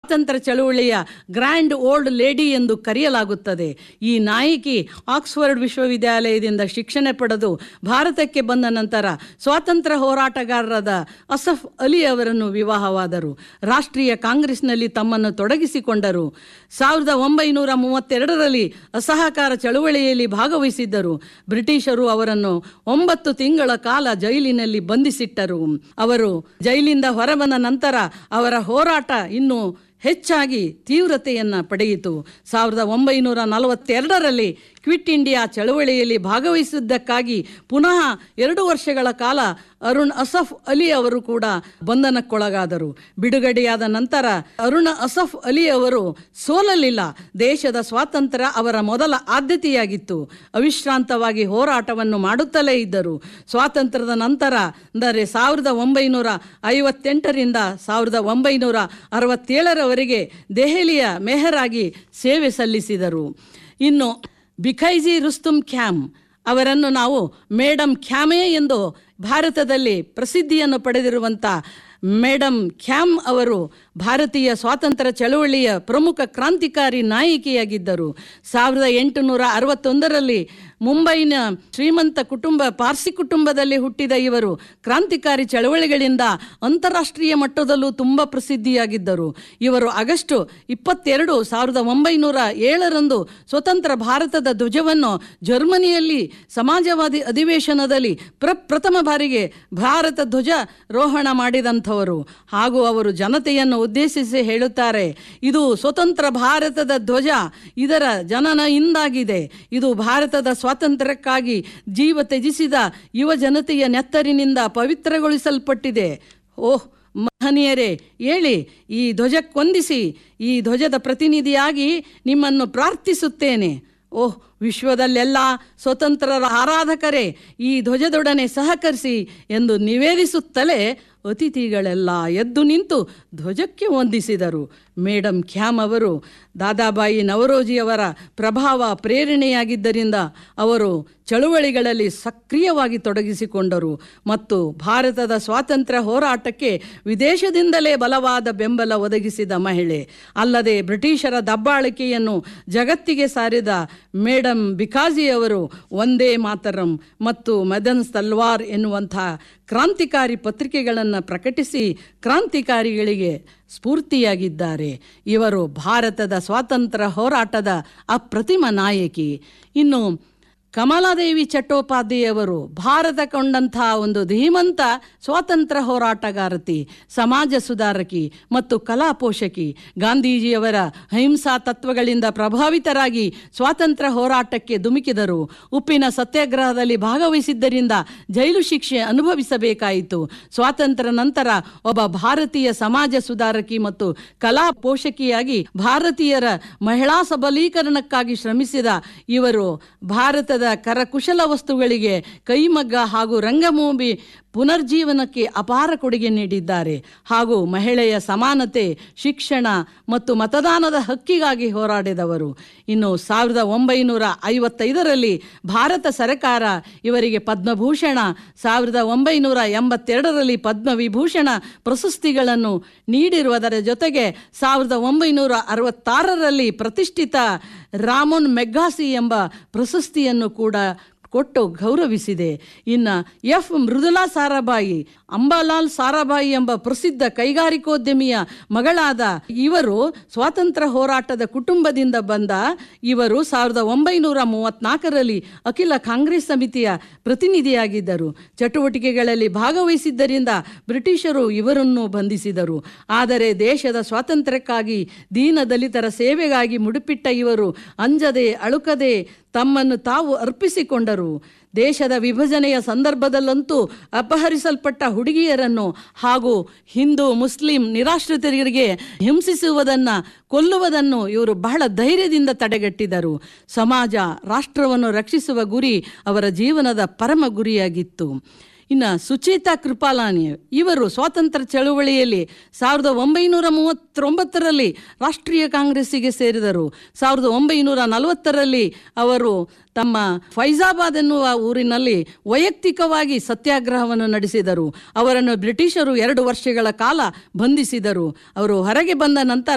ಸ್ವಾತಂತ್ರ್ಯ ಚಳುವಳಿಯ grand old lady ಎಂದು ಕರೆಯಲಾಗುತ್ತದೆ ಈ ನಾಯಕಿ ಆಕ್ಸ್ಫರ್ಡ್ ವಿಶ್ವವಿದ್ಯಾಲಯದಿಂದ ಶಿಕ್ಷಣ ಪಡೆದು ಭಾರತಕ್ಕೆ ಬಂದ ನಂತರ ಸ್ವಾತಂತ್ರ್ಯ ಹೋರಾಟಗಾರರಾದ ಅಸಫ್ ಅಲಿ ಅವರನ್ನು ವಿವಾಹವಾದರು ರಾಷ್ಟ್ರೀಯ ಕಾಂಗ್ರೆಸ್ನಲ್ಲಿ ತಮ್ಮನ್ನು ತೊಡಗಿಸಿಕೊಂಡರು ಸಾವಿರದ ಒಂಬೈನೂರ ಮೂವತ್ತೆರಡರಲ್ಲಿ ಅಸಹಕಾರ ಚಳುವಳಿಯಲ್ಲಿ ಭಾಗವಹಿಸಿದ್ದರು ಬ್ರಿಟಿಷರು ಅವರನ್ನು ಒಂಬತ್ತು ತಿಂಗಳ ಕಾಲ ಜೈಲಿನಲ್ಲಿ ಬಂಧಿಸಿಟ್ಟರು ಅವರು ಜೈಲಿಂದ ಹೊರಬಂದ ನಂತರ ಅವರ ಹೋರಾಟ ಇನ್ನು ಹೆಚ್ಚಾಗಿ ತೀವ್ರತೆಯನ್ನು ಪಡೆಯಿತು ಸಾವಿರದ ಒಂಬೈನೂರ ನಲವತ್ತೆರಡರಲ್ಲಿ ಕ್ವಿಟ್ ಇಂಡಿಯಾ ಚಳವಳಿಯಲ್ಲಿ ಭಾಗವಹಿಸಿದ್ದಕ್ಕಾಗಿ ಪುನಃ ಎರಡು ವರ್ಷಗಳ ಕಾಲ ಅರುಣ್ ಅಸಫ್ ಅಲಿ ಅವರು ಕೂಡ ಬಂಧನಕ್ಕೊಳಗಾದರು ಬಿಡುಗಡೆಯಾದ ನಂತರ ಅರುಣ್ ಅಸಫ್ ಅಲಿ ಅವರು ಸೋಲಲಿಲ್ಲ ದೇಶದ ಸ್ವಾತಂತ್ರ್ಯ ಅವರ ಮೊದಲ ಆದ್ಯತೆಯಾಗಿತ್ತು ಅವಿಶ್ರಾಂತವಾಗಿ ಹೋರಾಟವನ್ನು ಮಾಡುತ್ತಲೇ ಇದ್ದರು ಸ್ವಾತಂತ್ರ್ಯದ ನಂತರ ಅಂದರೆ ಸಾವಿರದ ಒಂಬೈನೂರ ಐವತ್ತೆಂಟರಿಂದ ಸಾವಿರದ ಒಂಬೈನೂರ ಅರವತ್ತೇಳರವರೆಗೆ ದೆಹಲಿಯ ಮೆಹರಾಗಿ ಸೇವೆ ಸಲ್ಲಿಸಿದರು ಇನ್ನು ಬಿಖೈಜಿ ರುಸ್ತುಮ್ ಖ್ಯಾಮ್ ಅವರನ್ನು ನಾವು ಮೇಡಮ್ ಖ್ಯಾಮೆ ಎಂದು ಭಾರತದಲ್ಲಿ ಪ್ರಸಿದ್ಧಿಯನ್ನು ಪಡೆದಿರುವಂಥ ಮೇಡಮ್ ಖ್ಯಾಮ್ ಅವರು ಭಾರತೀಯ ಸ್ವಾತಂತ್ರ್ಯ ಚಳವಳಿಯ ಪ್ರಮುಖ ಕ್ರಾಂತಿಕಾರಿ ನಾಯಕಿಯಾಗಿದ್ದರು ಸಾವಿರದ ಎಂಟುನೂರ ಅರವತ್ತೊಂದರಲ್ಲಿ ಮುಂಬೈನ ಶ್ರೀಮಂತ ಕುಟುಂಬ ಪಾರ್ಸಿ ಕುಟುಂಬದಲ್ಲಿ ಹುಟ್ಟಿದ ಇವರು ಕ್ರಾಂತಿಕಾರಿ ಚಳವಳಿಗಳಿಂದ ಅಂತಾರಾಷ್ಟ್ರೀಯ ಮಟ್ಟದಲ್ಲೂ ತುಂಬ ಪ್ರಸಿದ್ಧಿಯಾಗಿದ್ದರು ಇವರು ಆಗಸ್ಟ್ ಇಪ್ಪತ್ತೆರಡು ಸಾವಿರದ ಒಂಬೈನೂರ ಏಳರಂದು ಸ್ವತಂತ್ರ ಭಾರತದ ಧ್ವಜವನ್ನು ಜರ್ಮನಿಯಲ್ಲಿ ಸಮಾಜವಾದಿ ಅಧಿವೇಶನದಲ್ಲಿ ಪ್ರಪ್ರಥಮ ಬಾರಿಗೆ ಭಾರತ ಧ್ವಜ ರೋಹಣ ಮಾಡಿದಂಥವರು ಹಾಗೂ ಅವರು ಜನತೆಯನ್ನು ಉದ್ದೇಶಿಸಿ ಹೇಳುತ್ತಾರೆ ಇದು ಸ್ವತಂತ್ರ ಭಾರತದ ಧ್ವಜ ಇದರ ಜನನ ಇಂದಾಗಿದೆ ಇದು ಭಾರತದ ಸ್ವಾತಂತ್ರ್ಯಕ್ಕಾಗಿ ಜೀವ ತ್ಯಜಿಸಿದ ಯುವ ಜನತೆಯ ನೆತ್ತರಿನಿಂದ ಪವಿತ್ರಗೊಳಿಸಲ್ಪಟ್ಟಿದೆ ಓಹ್ ಮಹನೀಯರೇ ಹೇಳಿ ಈ ಧ್ವಜಕ್ಕೊಂದಿಸಿ ಈ ಧ್ವಜದ ಪ್ರತಿನಿಧಿಯಾಗಿ ನಿಮ್ಮನ್ನು ಪ್ರಾರ್ಥಿಸುತ್ತೇನೆ ಓಹ್ ವಿಶ್ವದಲ್ಲೆಲ್ಲ ಸ್ವತಂತ್ರರ ಆರಾಧಕರೇ ಈ ಧ್ವಜದೊಡನೆ ಸಹಕರಿಸಿ ಎಂದು ನಿವೇದಿಸುತ್ತಲೇ ಅತಿಥಿಗಳೆಲ್ಲ ಎದ್ದು ನಿಂತು ಧ್ವಜಕ್ಕೆ ವಂದಿಸಿದರು ಮೇಡಮ್ ಖ್ಯಾಮ್ ಅವರು ದಾದಾಬಾಯಿ ನವರೋಜಿಯವರ ಪ್ರಭಾವ ಪ್ರೇರಣೆಯಾಗಿದ್ದರಿಂದ ಅವರು ಚಳುವಳಿಗಳಲ್ಲಿ ಸಕ್ರಿಯವಾಗಿ ತೊಡಗಿಸಿಕೊಂಡರು ಮತ್ತು ಭಾರತದ ಸ್ವಾತಂತ್ರ್ಯ ಹೋರಾಟಕ್ಕೆ ವಿದೇಶದಿಂದಲೇ ಬಲವಾದ ಬೆಂಬಲ ಒದಗಿಸಿದ ಮಹಿಳೆ ಅಲ್ಲದೆ ಬ್ರಿಟಿಷರ ದಬ್ಬಾಳಿಕೆಯನ್ನು ಜಗತ್ತಿಗೆ ಸಾರಿದ ಮೇಡಮ್ ಬಿಕಾಜಿಯವರು ಒಂದೇ ಮಾತರಂ ಮತ್ತು ಮದನ್ ತಲ್ವಾರ್ ಎನ್ನುವಂಥ ಕ್ರಾಂತಿಕಾರಿ ಪತ್ರಿಕೆಗಳನ್ನು ಪ್ರಕಟಿಸಿ ಕ್ರಾಂತಿಕಾರಿಗಳಿಗೆ ಸ್ಫೂರ್ತಿಯಾಗಿದ್ದಾರೆ ಇವರು ಭಾರತದ ಸ್ವಾತಂತ್ರ್ಯ ಹೋರಾಟದ ಅಪ್ರತಿಮ ನಾಯಕಿ ಇನ್ನು ಕಮಲಾದೇವಿ ಚಟ್ಟೋಪಾಧ್ಯಾಯವರು ಭಾರತ ಕೊಂಡಂಥ ಒಂದು ಧೀಮಂತ ಸ್ವಾತಂತ್ರ್ಯ ಹೋರಾಟಗಾರತಿ ಸಮಾಜ ಸುಧಾರಕಿ ಮತ್ತು ಕಲಾ ಪೋಷಕಿ ಗಾಂಧೀಜಿಯವರ ಅಹಿಂಸಾ ತತ್ವಗಳಿಂದ ಪ್ರಭಾವಿತರಾಗಿ ಸ್ವಾತಂತ್ರ್ಯ ಹೋರಾಟಕ್ಕೆ ಧುಮುಕಿದರು ಉಪ್ಪಿನ ಸತ್ಯಾಗ್ರಹದಲ್ಲಿ ಭಾಗವಹಿಸಿದ್ದರಿಂದ ಜೈಲು ಶಿಕ್ಷೆ ಅನುಭವಿಸಬೇಕಾಯಿತು ಸ್ವಾತಂತ್ರ್ಯ ನಂತರ ಒಬ್ಬ ಭಾರತೀಯ ಸಮಾಜ ಸುಧಾರಕಿ ಮತ್ತು ಕಲಾ ಪೋಷಕಿಯಾಗಿ ಭಾರತೀಯರ ಮಹಿಳಾ ಸಬಲೀಕರಣಕ್ಕಾಗಿ ಶ್ರಮಿಸಿದ ಇವರು ಭಾರತದ ಕರಕುಶಲ ವಸ್ತುಗಳಿಗೆ ಕೈಮಗ್ಗ ಹಾಗೂ ರಂಗಭೂಮಿ ಪುನರ್ಜೀವನಕ್ಕೆ ಅಪಾರ ಕೊಡುಗೆ ನೀಡಿದ್ದಾರೆ ಹಾಗೂ ಮಹಿಳೆಯ ಸಮಾನತೆ ಶಿಕ್ಷಣ ಮತ್ತು ಮತದಾನದ ಹಕ್ಕಿಗಾಗಿ ಹೋರಾಡಿದವರು ಇನ್ನು ಸಾವಿರದ ಒಂಬೈನೂರ ಐವತ್ತೈದರಲ್ಲಿ ಭಾರತ ಸರ್ಕಾರ ಇವರಿಗೆ ಪದ್ಮಭೂಷಣ ಸಾವಿರದ ಒಂಬೈನೂರ ಎಂಬತ್ತೆರಡರಲ್ಲಿ ಪದ್ಮವಿಭೂಷಣ ಪ್ರಶಸ್ತಿಗಳನ್ನು ನೀಡಿರುವುದರ ಜೊತೆಗೆ ಸಾವಿರದ ಒಂಬೈನೂರ ಅರವತ್ತಾರರಲ್ಲಿ ಪ್ರತಿಷ್ಠಿತ ರಾಮೋನ್ ಮೆಗ್ಗಾಸಿ ಎಂಬ ಪ್ರಶಸ್ತಿಯನ್ನು ಕೂಡ ಕೊಟ್ಟು ಗೌರವಿಸಿದೆ ಇನ್ನು ಎಫ್ ಮೃದುಲಾ ಸಾರಾಭಾಯಿ ಅಂಬಾಲಾಲ್ ಸಾರಾಭಾಯಿ ಎಂಬ ಪ್ರಸಿದ್ಧ ಕೈಗಾರಿಕೋದ್ಯಮಿಯ ಮಗಳಾದ ಇವರು ಸ್ವಾತಂತ್ರ್ಯ ಹೋರಾಟದ ಕುಟುಂಬದಿಂದ ಬಂದ ಇವರು ಸಾವಿರದ ಒಂಬೈನೂರ ಮೂವತ್ನಾಲ್ಕರಲ್ಲಿ ಅಖಿಲ ಕಾಂಗ್ರೆಸ್ ಸಮಿತಿಯ ಪ್ರತಿನಿಧಿಯಾಗಿದ್ದರು ಚಟುವಟಿಕೆಗಳಲ್ಲಿ ಭಾಗವಹಿಸಿದ್ದರಿಂದ ಬ್ರಿಟಿಷರು ಇವರನ್ನು ಬಂಧಿಸಿದರು ಆದರೆ ದೇಶದ ಸ್ವಾತಂತ್ರ್ಯಕ್ಕಾಗಿ ದೀನ ದಲಿತರ ಸೇವೆಗಾಗಿ ಮುಡುಪಿಟ್ಟ ಇವರು ಅಂಜದೆ ಅಳುಕದೆ ತಮ್ಮನ್ನು ತಾವು ಅರ್ಪಿಸಿಕೊಂಡರು ದೇಶದ ವಿಭಜನೆಯ ಸಂದರ್ಭದಲ್ಲಂತೂ ಅಪಹರಿಸಲ್ಪಟ್ಟ ಹುಡುಗಿಯರನ್ನು ಹಾಗೂ ಹಿಂದೂ ಮುಸ್ಲಿಂ ನಿರಾಶ್ರಿತರಿಗೆ ಹಿಂಸಿಸುವುದನ್ನು ಕೊಲ್ಲುವುದನ್ನು ಇವರು ಬಹಳ ಧೈರ್ಯದಿಂದ ತಡೆಗಟ್ಟಿದರು ಸಮಾಜ ರಾಷ್ಟ್ರವನ್ನು ರಕ್ಷಿಸುವ ಗುರಿ ಅವರ ಜೀವನದ ಪರಮ ಗುರಿಯಾಗಿತ್ತು ಇನ್ನು ಸುಚೇತಾ ಕೃಪಾಲಾನಿ ಇವರು ಸ್ವಾತಂತ್ರ್ಯ ಚಳುವಳಿಯಲ್ಲಿ ಸಾವಿರದ ಒಂಬೈನೂರ ಮೂವತ್ತೊಂಬತ್ತರಲ್ಲಿ ರಾಷ್ಟ್ರೀಯ ಕಾಂಗ್ರೆಸ್ಸಿಗೆ ಸೇರಿದರು ಸಾವಿರದ ಒಂಬೈನೂರ ನಲವತ್ತರಲ್ಲಿ ಅವರು ತಮ್ಮ ಫೈಜಾಬಾದ್ ಎನ್ನುವ ಊರಿನಲ್ಲಿ ವೈಯಕ್ತಿಕವಾಗಿ ಸತ್ಯಾಗ್ರಹವನ್ನು ನಡೆಸಿದರು ಅವರನ್ನು ಬ್ರಿಟಿಷರು ಎರಡು ವರ್ಷಗಳ ಕಾಲ ಬಂಧಿಸಿದರು ಅವರು ಹೊರಗೆ ಬಂದ ನಂತರ